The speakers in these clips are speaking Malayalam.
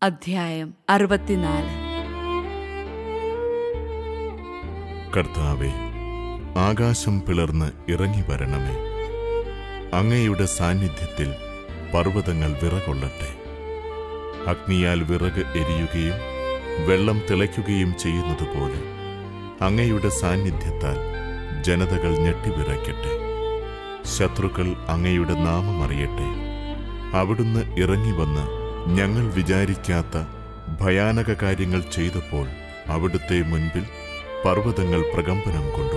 അധ്യായം അറുപത്തിനാല് കർത്താവെ ആകാശം പിളർന്ന് ഇറങ്ങി വരണമേ അങ്ങയുടെ സാന്നിധ്യത്തിൽ പർവ്വതങ്ങൾ വിറകൊള്ളട്ടെ അഗ്നിയാൽ വിറക് എരിയുകയും വെള്ളം തിളയ്ക്കുകയും ചെയ്യുന്നതുപോലെ അങ്ങയുടെ സാന്നിധ്യത്താൽ ജനതകൾ ഞെട്ടിവിറയ്ക്കട്ടെ ശത്രുക്കൾ അങ്ങയുടെ നാമം അറിയട്ടെ അവിടുന്ന് ഇറങ്ങി വന്ന് ഞങ്ങൾ വിചാരിക്കാത്ത ഭയാനക കാര്യങ്ങൾ ചെയ്തപ്പോൾ അവിടുത്തെ മുൻപിൽ പർവ്വതങ്ങൾ പ്രകമ്പനം കൊണ്ടു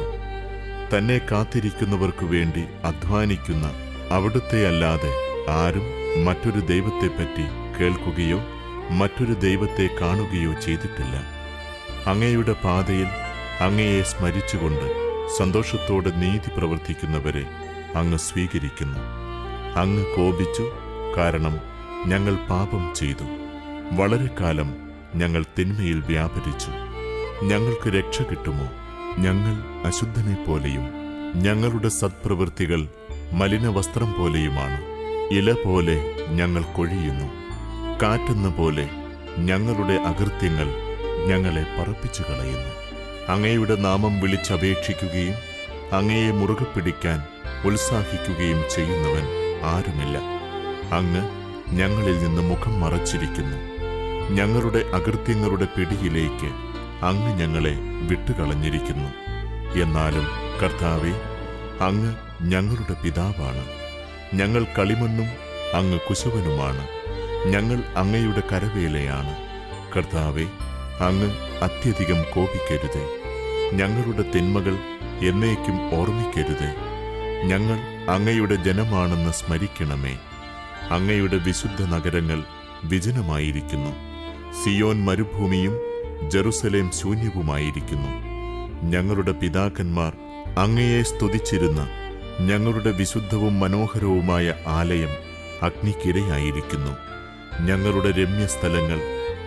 തന്നെ കാത്തിരിക്കുന്നവർക്കു വേണ്ടി അധ്വാനിക്കുന്ന അവിടുത്തെ അല്ലാതെ ആരും മറ്റൊരു ദൈവത്തെപ്പറ്റി കേൾക്കുകയോ മറ്റൊരു ദൈവത്തെ കാണുകയോ ചെയ്തിട്ടില്ല അങ്ങയുടെ പാതയിൽ അങ്ങയെ സ്മരിച്ചുകൊണ്ട് സന്തോഷത്തോടെ നീതി പ്രവർത്തിക്കുന്നവരെ അങ്ങ് സ്വീകരിക്കുന്നു അങ്ങ് കോപിച്ചു കാരണം ഞങ്ങൾ പാപം ചെയ്തു വളരെ കാലം ഞങ്ങൾ തിന്മയിൽ വ്യാപരിച്ചു ഞങ്ങൾക്ക് രക്ഷ കിട്ടുമോ ഞങ്ങൾ അശുദ്ധനെ പോലെയും ഞങ്ങളുടെ സത്പ്രവൃത്തികൾ മലിന വസ്ത്രം പോലെയുമാണ് ഇല പോലെ ഞങ്ങൾ കൊഴിയുന്നു കാറ്റെന്ന പോലെ ഞങ്ങളുടെ അകൃത്യങ്ങൾ ഞങ്ങളെ പറപ്പിച്ചു കളയുന്നു അങ്ങയുടെ നാമം വിളിച്ചപേക്ഷിക്കുകയും അങ്ങയെ മുറുകെ പിടിക്കാൻ ഉത്സാഹിക്കുകയും ചെയ്യുന്നവൻ ആരുമില്ല അങ്ങ് ഞങ്ങളിൽ നിന്ന് മുഖം മറച്ചിരിക്കുന്നു ഞങ്ങളുടെ അകൃത്യങ്ങളുടെ പിടിയിലേക്ക് അങ്ങ് ഞങ്ങളെ വിട്ടുകളഞ്ഞിരിക്കുന്നു എന്നാലും കർത്താവെ അങ്ങ് ഞങ്ങളുടെ പിതാവാണ് ഞങ്ങൾ കളിമണ്ണും അങ്ങ് കുശവനുമാണ് ഞങ്ങൾ അങ്ങയുടെ കരവേലയാണ് കർത്താവെ അങ്ങ് അത്യധികം കോപിക്കരുതേ ഞങ്ങളുടെ തിന്മകൾ എന്നേക്കും ഓർമ്മിക്കരുതേ ഞങ്ങൾ അങ്ങയുടെ ജനമാണെന്ന് സ്മരിക്കണമേ അങ്ങയുടെ വിശുദ്ധ നഗരങ്ങൾ വിജനമായിരിക്കുന്നു സിയോൻ മരുഭൂമിയും ജെറുസലേം ശൂന്യവുമായിരിക്കുന്നു ഞങ്ങളുടെ പിതാക്കന്മാർ അങ്ങയെ സ്തുതിച്ചിരുന്ന ഞങ്ങളുടെ വിശുദ്ധവും മനോഹരവുമായ ആലയം അഗ്നിക്കിരയായിരിക്കുന്നു ഞങ്ങളുടെ രമ്യസ്ഥലങ്ങൾ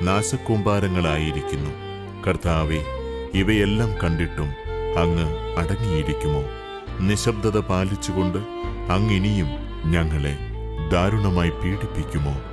നാശക്കൂമ്പാരങ്ങളായിരിക്കുന്നു കർത്താവെ ഇവയെല്ലാം കണ്ടിട്ടും അങ്ങ് അടങ്ങിയിരിക്കുമോ നിശബ്ദത പാലിച്ചുകൊണ്ട് അങ്ങിനിയും ഞങ്ങളെ ദാരുണമായി പീഡിപ്പിക്കുമോ